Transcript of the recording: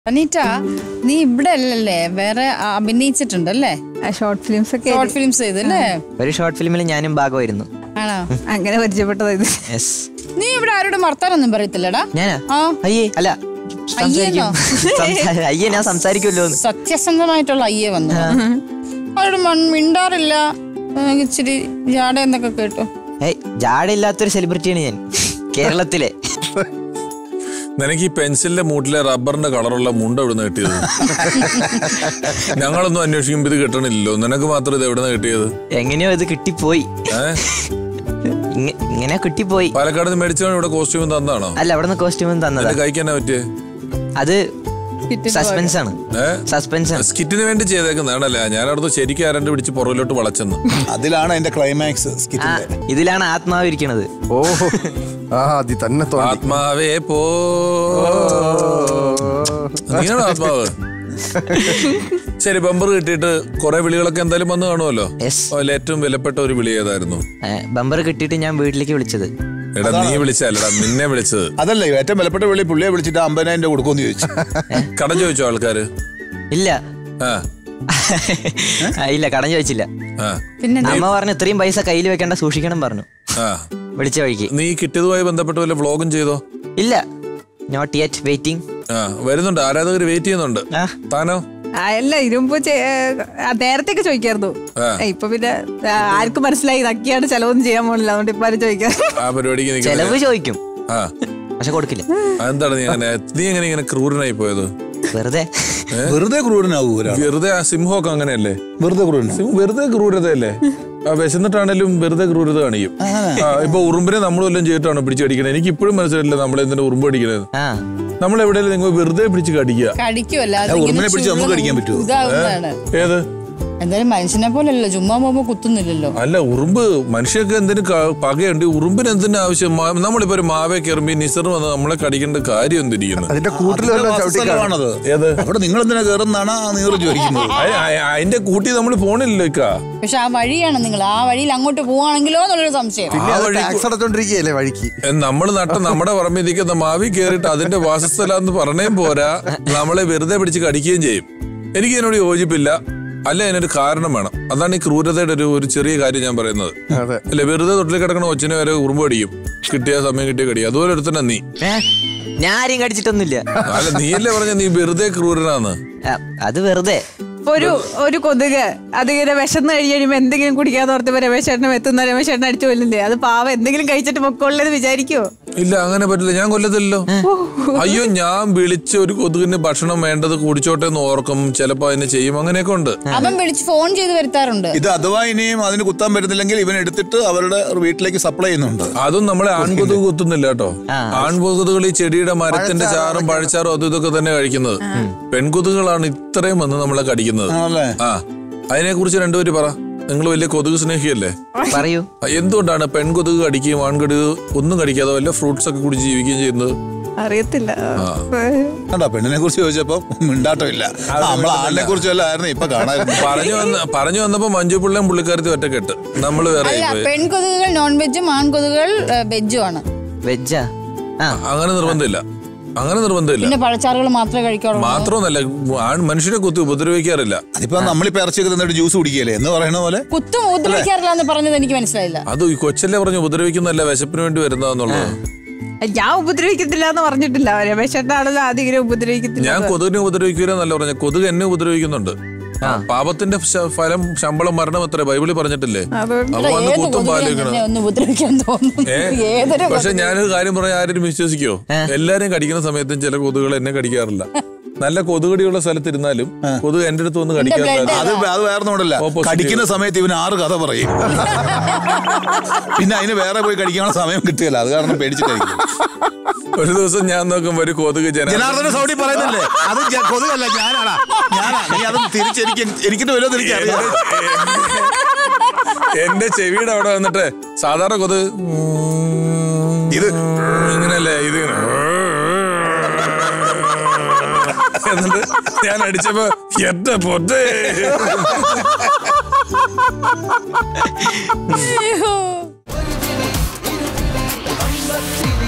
അനീറ്റ നീ ഇവിടെ അല്ലല്ലേ വേറെ അഭിനയിച്ചിട്ടുണ്ടല്ലേ ഷോർട്ട് ഫിലിംസ് ഒക്കെ ഷോർട്ട് ഫിലിംസ് ചെയ്തല്ലേ ഒരു ഷോർട്ട് ഫിലിമിൽ ഞാനും ഭാഗമായിരുന്നു ആണോ അങ്ങനെ പരിചയപ്പെട്ടത് ഇത് യെസ് നീ ഇവിടെ ആരോടും വർത്താനൊന്നും പറയത്തില്ലടാ ഞാനാ ആ അയ്യേ അല്ല അയ്യേന്നോ? സംസാരിക്കും സംസാ- അയ്യേ ഞാൻ സംസാരിക്കുമല്ലോ എന്ന്. സത്യസന്ധമായിട്ടുള്ള അയ്യേ വന്നു ആരോടും മൺ- മിണ്ടാറില്ല ഏഹ് ഇച്ചിരി ജാട എന്നൊക്കെ കേട്ടു ഏയ് ജാടയില്ലാത്തൊരു സെലിബ്രിറ്റിയാണ് ഞാൻ കേരളത്തിലെ നിനക്ക് ഈ പെൻസിലിന്റെ മൂട്ടിലെ റബ്ബറിന്റെ കളറുള്ള മുണ്ട എവിടുന്ന് കിട്ടിയത് ഞങ്ങളൊന്നും അന്വേഷിക്കുമ്പോ ഇത് കിട്ടണില്ലല്ലോ നിനക്ക് മാത്രം ഇത് എവിടുന്ന് കിട്ടിയത് എങ്ങനെയോ ഇത് കിട്ടിപ്പോയി ഏഹ് ഇങ്ങ- ഇങ്ങനെ കിട്ടിപ്പോയി പാലക്കാട് നിന്ന് മേടിച്ചാണ് ഇവിടെ കോസ്റ്റ്യൂം തന്നാണോ അല്ല അവിടെ നിന്ന് കോസ്റ്റ്യൂം തന്നതാ എന്റെ കൈക്ക് തന്നെ പറ്റിയേ അത് സസ്പെൻസ് ആണ് ഏഹ് സസ്പെൻസ് ആണ് സ്കിറ്റിന് വേണ്ടി ചെയ്തേക്കുന്നതാണല്ലേ ഞാൻ അവിടുന്ന് ശരിക്കും ആരണ്ട് പിടിച്ച് പുറകിലോട്ട് വളച്ചെന്ന് അതിലാണ് അതിന്റെ ക്ലൈമാക്സ് ആ സ്കിറ്റിന്റെ ഇതിലാണ് ആത്മാവ് ഇരിക്കണത് ഓഹോ ആ അതി തന്നെ തോന്നി ആത്മാവേ പോ നീയാണോ ആത്മാവ് ശരി ബമ്പർ കിട്ടിയിട്ട് കുറെ വിളികളൊക്കെ എന്തായാലും വന്നു കാണുമല്ലോ യെസ് അതിൽ ഏറ്റവും വിലപ്പെട്ട ഒരു വിളി ഏതായിരുന്നു ബമ്പർ കിട്ടിയിട്ട് ഞാൻ വീട്ടിലേക്ക് വിളിച്ചത് എടാ നീ വിളിച്ചല്ലടാ നിന്നെ വിളിച്ചത് അതല്ലേ ഏറ്റവും വിലപ്പെട്ട വിളി പുള്ളിയെ വിളിച്ചിട്ട് അമ്പതിനായിരം രൂപ കൊടുക്കുമെന്ന് ചോദിച്ചു കടം ചോദിച്ചോ ആൾക്കാര് ഇല്ല ആ ആ, ഇല്ല കടം ചോദിച്ചില്ല ആ പിന്നെ അമ്മ പറഞ്ഞു ഇത്രയും പൈസ കയ്യിൽ വെക്കേണ്ട സൂക്ഷിക്കണം പറഞ്ഞു ആ വിളിച്ച വഴിക്ക് നീ കിട്ടിയതുമായി ബന്ധപ്പെട്ട് വല്ല വ്ളോഗും ചെയ്തോ ഇല്ല നോട്ട് യെറ്റ് വെയിറ്റിംഗ് ആ വരുന്നുണ്ട് ആരാധകർ വെയിറ്റ് ചെയ്യുന്നുണ്ട് ആ. താനോ ആ, അല്ല ഇരുമ്പ് നേരത്തെ ഒക്കെ ചോദിക്കായിരുന്നു ആ. ഏ, ഇപ്പൊ പിന്നെ ആ, ആർക്കും മനസ്സിലായി നക്കിയാണ് ചെലവൊന്നും ചെയ്യാൻ പോണില്ല അതുകൊണ്ട് ഇപ്പൊ ആരും ചോദിക്കാം ആ പരിപാടിക്ക് ചെലവ് നിൽക്കുന്നത് ചോദിക്കും ആ പക്ഷെ കൊടുക്കില്ല എന്താണ് നീ അങ്ങനെ നീ എങ്ങനെ ഇങ്ങനെ ക്രൂരനായി പോയത് വെറുതെ വെറുതെ ക്രൂരനാവൂ ഒരാൾ വെറുതെ ആ സിംഹമൊക്കെ അങ്ങനെയല്ലേ വെറുതെ ക്രൂരൻ സിംഹം വെറുതെ ക്രൂരതയല്ലേ ആ വിശന്നിട്ടാണേലും വെറുതെ ക്രൂരത കാണിക്കും ആ ഇപ്പൊ ഉറുമ്പിനെ നമ്മൾ വല്ലതും ചെയ്തിട്ടാണ് പിടിച്ച് കടിക്കണത് എനിക്ക് ഇപ്പോഴും മനസ്സിലായില്ല നമ്മൾ എന്തിനാ ഉറുമ്പ് കടിക്കണത് ആ നമ്മൾ എവിടെയെങ്കിലും നിങ്ങൾ വെറുതെ പിടിച്ച് കടിക്കുക കടിക്കുമല്ല ആ, ഉറുമ്പിനെ പിടിച്ച് നമുക്ക് കടിക്കാൻ പറ്റുമോ? ഇതാവുന്നതാണ് ഏത് എന്തായാലും മനുഷ്യനെ പോലല്ലോ ചുമ്മാ പോകുമ്പോ കുത്തുന്നില്ലല്ലോ അല്ല ഉറുമ്പ് മനുഷ്യർക്ക് എന്തിനു ക- പകയുണ്ട് ഉറുമ്പിന് എന്തിനു ആവശ്യം മാ- നമ്മളിപ്പോ ഒരു മാവേ കയറുമ്പോ നിസർ വന്ന് നമ്മളെ കടിക്കേണ്ട കാര്യം എന്തിരിക്കുന്നു അതിന്റെ കൂട്ടിൽ വല്ലതും ചവിട്ടി കാണും. സ്ഥലമാണത് ഏത് അവിടെ നിങ്ങൾ എന്തിനാ കയറുന്നാണ് ആ നീറ് ചോദിക്കുന്നത് അയ്- അയ്- അതിന്റെ കൂട്ടി നമ്മൾ പോണില്ലല്ലോ ഇക്ക പക്ഷെ ആ വഴിയാണ് നിങ്ങൾ ആ വഴിയിൽ അങ്ങോട്ട് പോവാണെങ്കിലോ എന്നുള്ളൊരു സംശയം പിന്നെ അത് ആ വഴി ടാക്സ് അടച്ചോണ്ടിരിക്കുകയല്ലേ വഴിക്ക് നമ്മൾ നട്ട നമ്മുടെ പറമ്പിൽ നിൽക്കുന്ന മാവി കയറിയിട്ട് അതിന്റെ വാസസ്ഥലം എന്ന് പറഞ്ഞേം പോരാ നമ്മളെ വെറുതെ പിടിച്ച് കടിക്കുകയും ചെയ്യും എനിക്ക് ഇതിനോട് യോജിപ്പില്ല അല്ല അതിനൊരു കാരണം വേണം അതാണ് ഈ ക്രൂരതയുടെ ഒരു ഒരു ചെറിയ കാര്യം ഞാൻ പറയുന്നത് അതെ അല്ലെ വെറുതെ തൊട്ടിൽ കിടക്കണ ഒച്ചിനെ വരെ ഉറുമ്പ് കടിക്കും കിട്ടിയ സമയം കിട്ടിയ കടി അതുപോലെ ഒരുത്തന്നെ നീ ഏ, ഞാൻ ആരെയും കടിച്ചിട്ടൊന്നുമില്ല അല്ല നീയല്ലേ പറഞ്ഞ നീ വെറുതെ ക്രൂരനാന്ന് ആ, അത് വെറുതെ ഇപ്പൊ ഒരു ഒരു കൊതുക് അതിങ്ങനെ വിശന്ന് കഴിഞ്ഞ് കഴിയുമ്പോ എന്തെങ്കിലും കുടിക്കാന്ന് ഓർത്തപ്പോ രമേശ് ചേട്ടനും എത്തുന്ന രമേശ് ചേട്ടൻ അടിച്ചു കൊല്ലില്ലേ അത് പാവം എന്തെങ്കിലും കഴിച്ചിട്ട് പൊക്കോളെന്ന് വിചാരിക്കുവോ ഇല്ല അങ്ങനെ പറ്റില്ല ഞാൻ കൊല്ലത്തില്ലല്ലോ അയ്യോ ഞാൻ വിളിച്ച് ഒരു കൊതുകിന് ഭക്ഷണം വേണ്ടത് കുടിച്ചോട്ടെ എന്ന് ഓർക്കും ചിലപ്പോ അതിനെ ചെയ്യും അങ്ങനെയൊക്കെ ഉണ്ട് അവൻ വിളിച്ച് ഫോൺ ചെയ്ത് വരുത്താറുണ്ട് ഇത് അഥവാ ഇനിയും അതിന് കുത്താൻ പറ്റുന്നില്ലെങ്കിൽ ഇവൻ എടുത്തിട്ട് അവരുടെ വീട്ടിലേക്ക് സപ്ലൈ ചെയ്യുന്നുണ്ട് അതും നമ്മളെ ആൺകൊതുക് കുത്തുന്നില്ല കേട്ടോ ആൺകൊതുകുകൾ ഈ ചെടിയുടെ മരത്തിന്റെ ചാറും പഴച്ചാറും അതും ഇതൊക്കെ തന്നെ കഴിക്കുന്നത് പെൺകൊതുകുകളാണ് ഇത്രയും വന്ന് നമ്മളെ കടിക്കുന്നത് ആണല്ലേ ആ അതിനെ കുറിച്ച് രണ്ടുപേര് പറ നിങ്ങൾ വലിയ കൊതുക് സ്നേഹിയല്ലേ പറയൂ ആ, എന്തുകൊണ്ടാണ് പെൺകൊതുക് കടിക്കുകയും ആൺകൊതുക് ഒന്നും കടിക്കാതെ വല്ല ഫ്രൂട്ട്സ് ഒക്കെ കുടിച്ച് ജീവിക്കുകയും ചെയ്യുന്നത് അറിയത്തില്ല കണ്ടാ പെണ്ണിനെ കുറിച്ച് ചോദിച്ചപ്പോ മിണ്ടാട്ടമില്ല നമ്മൾ ആളിനെ കുറിച്ച് വല്ല ആയിരുന്നു ഇപ്പൊ കാണായിരുന്നു പറഞ്ഞു വന്ന പറഞ്ഞു വന്നപ്പോ മഞ്ജു പിള്ളയും പുള്ളിക്കാരത്തി ഒറ്റക്കെട്ട് നമ്മള് വേറെ അല്ല ആയിപ്പോയി. പെൺകൊതുകുകൾ നോൺ വെജും ആൺകൊതുകുകൾ വെജും ആണ് വെജാ ആ അങ്ങനെ നിർബന്ധമില്ല അങ്ങനെ നിർബന്ധമില്ല പിന്നെ പഴച്ചാറുകൾ മാത്രമേ കഴിക്കാറുള്ളൂ മാത്രമൊന്നല്ല ആൺ മനുഷ്യരെ കുത്തി ഉപദ്രവിക്കാറില്ല അതിപ്പോ നമ്മളിപ്പോ ഇറച്ചിയൊക്കെ തന്നിട്ട് ജ്യൂസ് കുടിക്കുകയല്ലേ എന്ന് പറയുന്ന പോലെ കുത്തും ഉപദ്രവിക്കാറില്ല എന്ന് പറഞ്ഞത് എനിക്ക് മനസ്സിലായില്ല അത് ഈ കൊച്ചല്ലേ പറഞ്ഞു ഉപദ്രവിക്കുന്നല്ല വിശപ്പിന് വേണ്ടി വരുന്നതെന്നുള്ളത് ഞാൻ ഉപദ്രവിക്കത്തില്ല എന്ന് പറഞ്ഞിട്ടില്ല രമേശ് ചേട്ടനാണല്ലോ ആദ്യം ഇങ്ങനെ ഉപദ്രവിക്കത്തില്ല ഞാൻ കൊതുകിനെ ഉപദ്രവിക്കൂല എന്നല്ല പറഞ്ഞ കൊതുക് എന്നെ ഉപദ്രവിക്കുന്നുണ്ട് പാപത്തിന്റെ ശ- ഫലം ശമ്പളം മരണം എത്ര ബൈബിളിൽ പറഞ്ഞിട്ടില്ലേ അതുകൊണ്ട് അപ്പൊ വന്ന് ഏത് കുത്തും കൊതുകിനെ പാലിക്കണം നിന്നെ ഒന്ന് ഉപദ്രവിക്കാൻ തോന്നുന്നു ഏ ഏതൊരു പക്ഷെ ഞാനൊരു കാര്യം പറയാൻ ആരും വിശ്വസിക്കോ എല്ലാരും കടിക്കുന്ന സമയത്തും ചില കൊതുകുകൾ എന്നെ കടിക്കാറില്ല നല്ല കൊതുകടിയുള്ള സ്ഥലത്തിരുന്നാലും കൊതുക് എന്റെ അടുത്ത് വന്ന് കടിക്കാറില്ല അത് അത് വേറെ ഒന്നുമല്ല Opposite. കടിക്കുന്ന സമയത്ത് ഇവന് ആറ് കഥ പറയും പിന്നെ അതിന് വേറെ പോയി കടിക്കാനുള്ള സമയം കിട്ടുകയില്ല അത് കാരണം പേടിച്ചിട്ടായിരിക്കും ഒരു ദിവസം ഞാൻ നോക്കുമ്പോ ഒരു കൊതുക് ജന ജനാർദ്ദന സൗദി പറയുന്നില്ലേ അത് ജ- കൊതുകല്ല ഞാനാടാ ഞാനാ നീ അത് തിരിച്ചെനിക്ക് എനിക്കിട്ട് വരുമോ എനിക്ക് അറിയാം എന്റെ ചെവിയുടെ അവിടെ വന്നിട്ട് സാധാരണ കൊത് ഇത് ഇങ്ങനല്ലേ ഇത് ഇങ്ങനെ. എന്നിട്ട് ഞാൻ അടിച്ചപ്പോ എന്റെ പൊട്ടേ അയ്യോ.